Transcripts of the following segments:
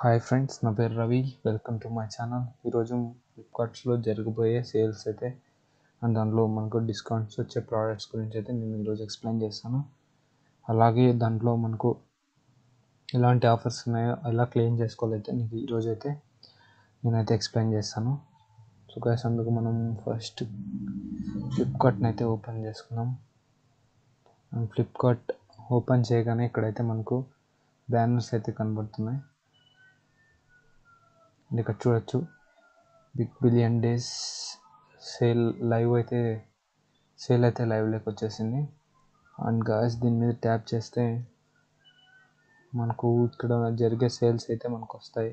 hi friends నా పేరు Ravi welcome to my channel ఈరోజు ఫ్లిప్కార్ట్స్లో జరగబోయే సేల్స్ అయితే అండ్ దాంట్లో మనకు డిస్కౌంట్స్ వచ్చే ప్రోడక్ట్స్ గురించి అయితే నేను ఈరోజు ఎక్స్ప్లెయిన్ చేస్తాను అలాగే దాంట్లో మనకు ఎలాంటి ఆఫర్స్ ఉన్నాయో ఎలా క్లెయిమ్ చేసుకోవాలైతే నీకు ఈరోజు అయితే నేనైతే ఎక్స్ప్లెయిన్ చేస్తాను సో గైస్ అందుకు మనం ఫస్ట్ ఫ్లిప్కార్ట్ని అయితే ఓపెన్ చేసుకున్నాం అండ్ ఫ్లిప్కార్ట్ ఓపెన్ చేయగానే ఇక్కడైతే మనకు బ్యానర్స్ అయితే కనబడుతున్నాయి అండ్ ఇక్కడ చూడొచ్చు Big Billion Days sale live అయితే సేల్ అయితే లైవ్లోకి వచ్చేసింది అండ్ గాయస్ దీని మీద ట్యాప్ చేస్తే మనకు ఇక్కడ జరిగే సేల్స్ అయితే మనకు వస్తాయి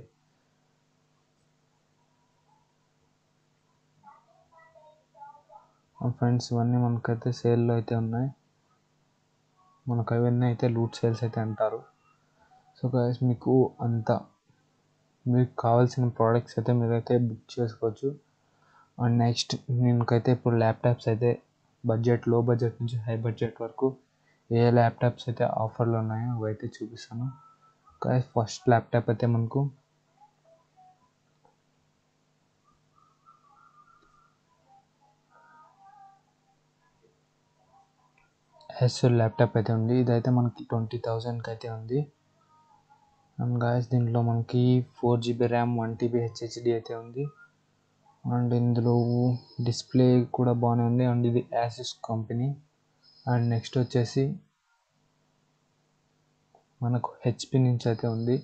ఫ్రెండ్స్ ఇవన్నీ మనకైతే సేల్లో అయితే ఉన్నాయి మనకు అవన్నీ అయితే లూట్ సేల్స్ అయితే అంటారు సో గాయస్ మీకు అంత మీకు కావాల్సిన ప్రోడక్ట్స్ అయితే మీరైతే బుక్ చేసుకోవచ్చు అండ్ నెక్స్ట్ నేనకైతే ఇప్పుడు ల్యాప్టాప్స్ అయితే బడ్జెట్ లో బడ్జెట్ నుంచి హై బడ్జెట్ వరకు ఏ ల్యాప్టాప్స్ అయితే ఆఫర్లో ఉన్నాయో అవి అయితే చూపిస్తాను గాయస్ ఫస్ట్ ల్యాప్టాప్ అయితే మనకు ఎస్ఎల్ ల్యాప్టాప్ అయితే ఉంది ఇదైతే మనకి ట్వంటీ థౌజండ్కి అయితే ఉంది అండ్ గాయస్ దీంట్లో మనకి four GB RAM one TB HDD అయితే ఉంది అండ్ ఇందులో డిస్ప్లే కూడా బాగానే ఉంది అండ్ ఇది యాసిస్ కంపెనీ అండ్ నెక్స్ట్ వచ్చేసి మనకు హెచ్పి నుంచి అయితే ఉంది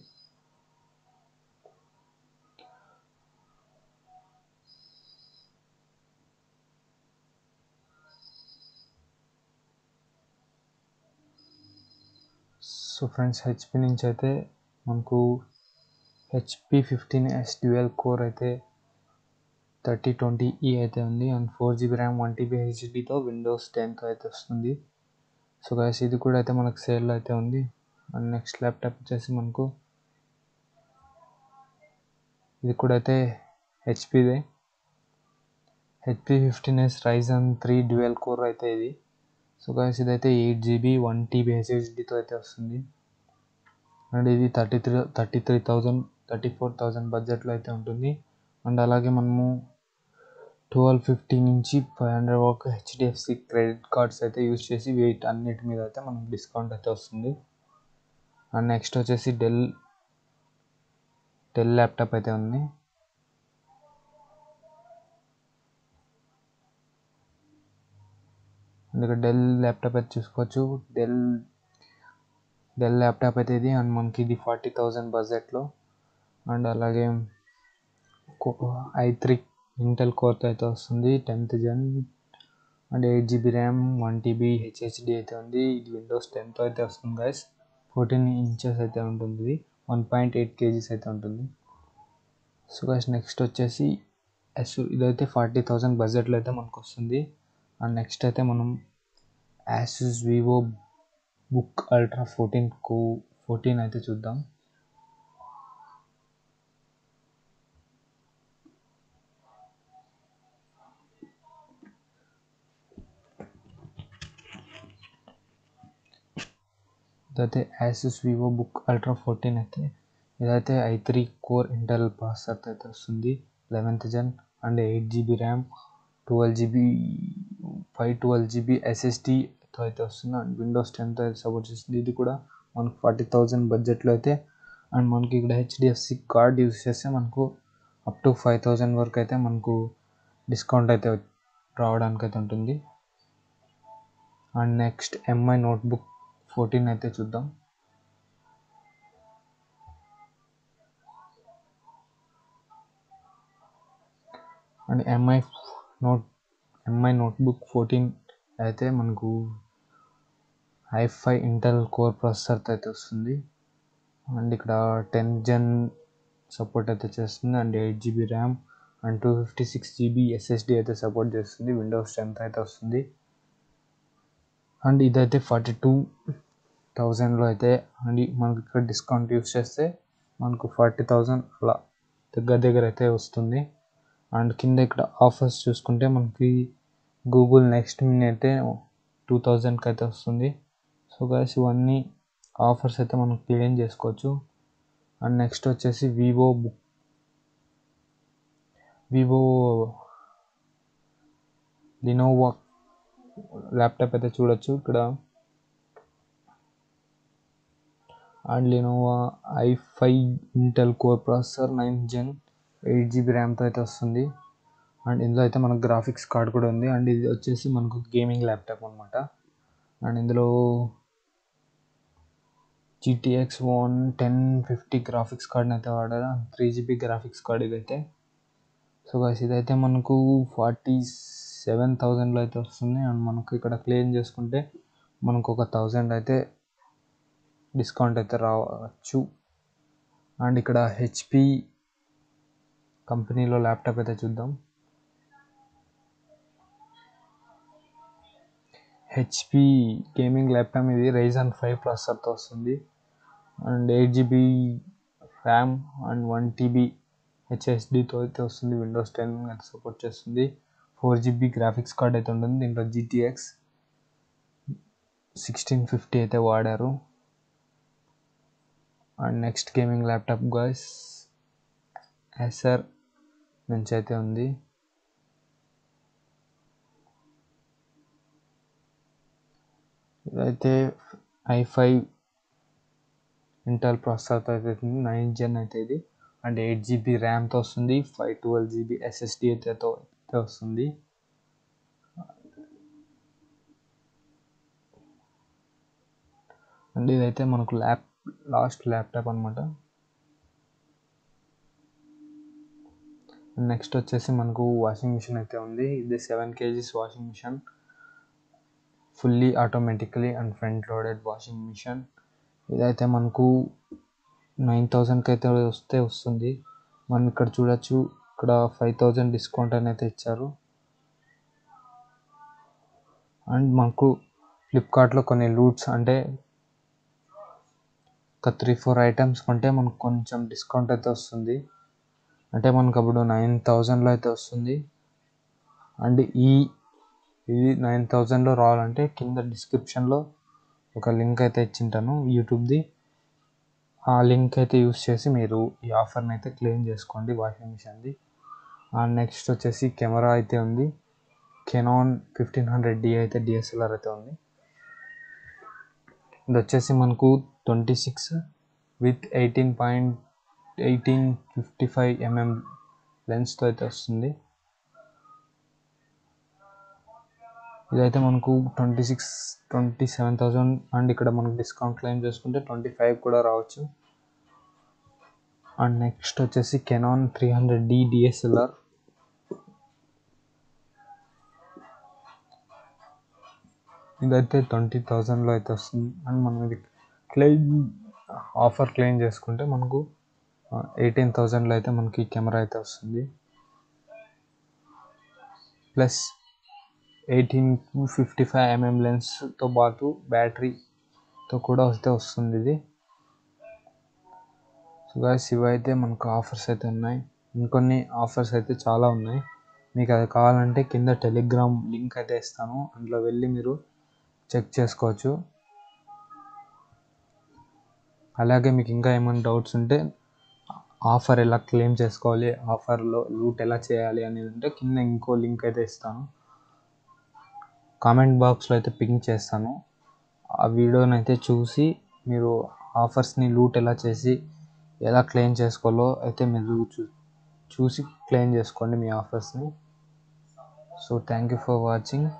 సో ఫ్రెండ్స్ హెచ్పి నుంచి అయితే మనకు HP fifteen S dual core అయితే థర్టీ ట్వంటీ ఈ అయితే ఉంది and four GB RAM one TB హెచ్డితో విండోస్ టెన్తో అయితే వస్తుంది సో గైస్ ఇది కూడా అయితే మనకు సేల్లో అయితే ఉంది అండ్ నెక్స్ట్ ల్యాప్టాప్ వచ్చేసి మనకు ఇది కూడా అయితే హెచ్పిదే HP fifteen S Ryzen three dual core అయితే ఇది సో గైస్ ఇదైతే ఎయిట్ జీబీ వన్ టీబీ హెచ్హెచ్డితో అయితే వస్తుంది అండ్ ఇది thirty three thirty three thousand thirty four thousand బడ్జెట్లో అయితే ఉంటుంది అండ్ అలాగే మనము ట్వెల్వ్ ఫిఫ్టీ నుంచి ఫైవ్ హండ్రెడ్ వరకు హెచ్డిఎఫ్సి క్రెడిట్ కార్డ్స్ అయితే యూజ్ చేసి వీటి అన్నిటి మీద అయితే మనకు డిస్కౌంట్ అయితే వస్తుంది అండ్ నెక్స్ట్ వచ్చేసి డెల్ డెల్ ల్యాప్టాప్ అయితే ఉంది అందుకే డెల్ ల్యాప్టాప్ అయితే చూసుకోవచ్చు డెల్ డెల్ ల్యాప్టాప్ అయితే ఇది అండ్ మనకి ఇది ఫార్టీ థౌజండ్ బడ్జెట్లో అండ్ అలాగే ఐ త్రీ ఇంటెల్ కోర్తో అయితే వస్తుంది tenth gen and eight GB RAM one TB HDD అయితే ఉంది ఇది విండోస్ టెన్తో అయితే వస్తుంది గైస్ ఫోర్టీన్ ఇంచెస్ అయితే ఉంటుంది ఇది వన్ పాయింట్ ఎయిట్ కేజీస్ అయితే ఉంటుంది సో గైస్ నెక్స్ట్ వచ్చేసి ఎస్ ఇదైతే ఫార్టీ థౌజండ్ బడ్జెట్లో అయితే మనకు వస్తుంది అండ్ నెక్స్ట్ అయితే మనం Asus VivoBook Ultra fourteen కో ఫోర్టీన్ అయితే చూద్దాం ఇదైతే Asus VivoBook Ultra fourteen అయితే ఇదైతే ఐ త్రీ కోర్ ఇంటెల్ ప్రాసెసర్తో అయితే వస్తుంది eleventh gen and eight GB RAM twelve GB five twelve GB ఎస్ఎస్డితో అయితే వస్తుంది అండ్ విండోస్ టెన్తో అయితే సపోర్ట్ చేస్తుంది ఇది కూడా మనకు ఫార్టీ థౌజండ్ బడ్జెట్లో అయితే అండ్ మనకి ఇక్కడ హెచ్డిఎఫ్సి కార్డ్ యూస్ చేస్తే మనకు అప్ టు ఫైవ్ థౌజండ్ వరకు అయితే మనకు డిస్కౌంట్ అయితే రావడానికి అయితే ఉంటుంది and next Mi Notebook fourteen అయితే చూద్దాం and Mi Note Mi Notebook fourteen అయితే మనకు ఐఫై ఇంటెల్ కోర్ ప్రాసెసర్తో అయితే వస్తుంది అండ్ ఇక్కడ టెన్ జెన్ సపోర్ట్ అయితే చేస్తుంది and eight GB RAM and two fifty six GB SSD అయితే సపోర్ట్ చేస్తుంది విండోస్ టెన్త్ అయితే వస్తుంది అండ్ ఇదైతే ఫార్టీ టూ థౌజండ్లో అయితే అండ్ మనకి ఇక్కడ డిస్కౌంట్ యూస్ చేస్తే మనకు ఫార్టీ థౌజండ్ అలా దగ్గర దగ్గర అయితే వస్తుంది అండ్ కింద ఇక్కడ ఆఫర్స్ చూసుకుంటే మనకి గూగుల్ నెక్స్ట్ మినీ అయితే టూ థౌజండ్కి అయితే వస్తుంది సో గైస్ ఇవన్నీ ఆఫర్స్ అయితే మనం క్లెయిమ్ చేసుకోవచ్చు అండ్ నెక్స్ట్ వచ్చేసి Vivo Book Vivo Lenovo laptop అయితే చూడొచ్చు ఇక్కడ and Lenovo I five Intel core processor nine gen eight GB ర్యామ్తో అయితే వస్తుంది అండ్ ఇందులో అయితే మనకు గ్రాఫిక్స్ కార్డ్ కూడా ఉంది అండ్ ఇది వచ్చేసి మనకు గేమింగ్ ల్యాప్టాప్ అనమాట అండ్ ఇందులో GTX one ten fifty graphics కార్డ్ని అయితే వాడారు త్రీ జీబీ గ్రాఫిక్స్ కార్డ్ ఇదైతే సో గైస్ ఇదైతే మనకు ఫార్టీ సెవెన్ థౌజండ్లో అయితే వస్తుంది అండ్ మనకు ఇక్కడ క్లెయిమ్ చేసుకుంటే మనకు ఒక థౌజండ్ అయితే డిస్కౌంట్ అయితే రావచ్చు అండ్ ఇక్కడ హెచ్పి కంపెనీలో ల్యాప్టాప్ అయితే చూద్దాం హెచ్పి గేమింగ్ ల్యాప్టాప్ ఇది రైజన్ ఫైవ్ ప్రాసెసర్తో వస్తుంది and eight GB RAM and one TB హెచ్ఎస్డితో అయితే వస్తుంది విండోస్ టెన్ అయితే సపోర్ట్ చేస్తుంది ఫోర్ జీబీ గ్రాఫిక్స్ కార్డ్ అయితే ఉంటుంది దీంట్లో జీటీఎక్స్ సిక్స్టీన్ ఫిఫ్టీ అయితే వాడారు and next gaming laptop guys Acer నుంచి అయితే ఉంది ఇదైతే ఐ ఫైవ్ ఇంటెల్ ప్రాసెసర్తో అయితే అవుతుంది నైన్ జెన్ అయితే ఇది అండ్ ఎయిట్ జీబీ ర్యామ్తో వస్తుంది ఫైవ్ ట్వెల్వ్ జీబీ ఎస్ఎస్డి అయితే అయితే వస్తుంది అండ్ ఇదైతే మనకు ల్యాప్ లాస్ట్ ల్యాప్టాప్ అనమాట నెక్స్ట్ వచ్చేసి మనకు వాషింగ్ మిషన్ అయితే ఉంది ఇది seven KGs washing machine fully automatically and front loaded washing machine ఇదైతే మనకు నైన్ థౌజండ్కి అయితే వస్తే వస్తుంది మనం ఇక్కడ చూడొచ్చు ఇక్కడ ఫైవ్ థౌజండ్ డిస్కౌంట్ అని అయితే ఇచ్చారు అండ్ మనకు ఫ్లిప్కార్ట్లో కొన్ని లూట్స్ అంటే ఒక త్రీ ఫోర్ ఐటమ్స్ కొంటే మనకు కొంచెం డిస్కౌంట్ అయితే వస్తుంది అంటే మనకు అప్పుడు నైన్ థౌజండ్లో అయితే వస్తుంది అండ్ ఈ ఇది నైన్ థౌజండ్లో రావాలంటే కింద డిస్క్రిప్షన్లో ఒక లింక్ అయితే ఇచ్చింటాను యూట్యూబ్ది ఆ లింక్ అయితే యూస్ చేసి మీరు ఈ ఆఫర్ని అయితే క్లెయిమ్ చేసుకోండి వాషింగ్ మిషన్ది అండ్ నెక్స్ట్ వచ్చేసి కెమెరా అయితే ఉంది కెనాన్ ఫిఫ్టీన్ హండ్రెడ్ డి అయితే డిఎస్ఎల్ఆర్ అయితే ఉంది ఇది వచ్చేసి మనకు twenty six with eighteen point eighteen fifty five mm లెన్స్తో అయితే వస్తుంది ఇదైతే మనకు twenty six twenty seven thousand and ఇక్కడ మనకు డిస్కౌంట్ క్లెయిమ్ చేసుకుంటే ట్వంటీ ఫైవ్ కూడా రావచ్చు అండ్ నెక్స్ట్ వచ్చేసి Canon three hundred D DSLR ఇదైతే ట్వంటీ థౌజండ్లో అయితే వస్తుంది అండ్ మనం ఇది క్లెయిమ్ ఆఫర్ క్లెయిమ్ చేసుకుంటే మనకు ఎయిటీన్ థౌజండ్లో అయితే మనకి కెమెరా అయితే వస్తుంది plus eighteen to fifty five mm లెన్స్తో పాటు బ్యాటరీతో కూడా వస్తే వస్తుంది ఇది సో గాయస్ ఇవైతే మనకు ఆఫర్స్ అయితే ఉన్నాయి ఇంకొన్ని ఆఫర్స్ అయితే చాలా ఉన్నాయి మీకు అది కావాలంటే కింద టెలిగ్రామ్ లింక్ అయితే ఇస్తాను అందులో వెళ్ళి మీరు చెక్ చేసుకోవచ్చు అలాగే మీకు ఇంకా ఏమైనా డౌట్స్ ఉంటే ఆఫర్ ఎలా క్లెయిమ్ చేసుకోవాలి ఆఫర్లో లూట్ ఎలా చేయాలి అనేది ఉంటే కింద ఇంకో లింక్ అయితే ఇస్తాను కామెంట్ బాక్స్లో అయితే పింక్ చేస్తాను ఆ వీడియోని అయితే చూసి మీరు ఆఫర్స్ని లూట్ ఎలా చేసి ఎలా క్లెయిమ్ చేసుకోవాలో అయితే మీరు చూ చూసి క్లెయిమ్ చేసుకోండి మీ ఆఫర్స్ని so thank you for watching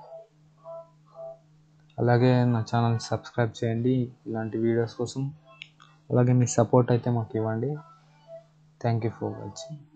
అలాగే నా ఛానల్ సబ్స్క్రైబ్ చేయండి ఇలాంటి వీడియోస్ కోసం అలాగే మీ సపోర్ట్ అయితే మాకు ఇవ్వండి థ్యాంక్ యూ ఫర్ వాచింగ్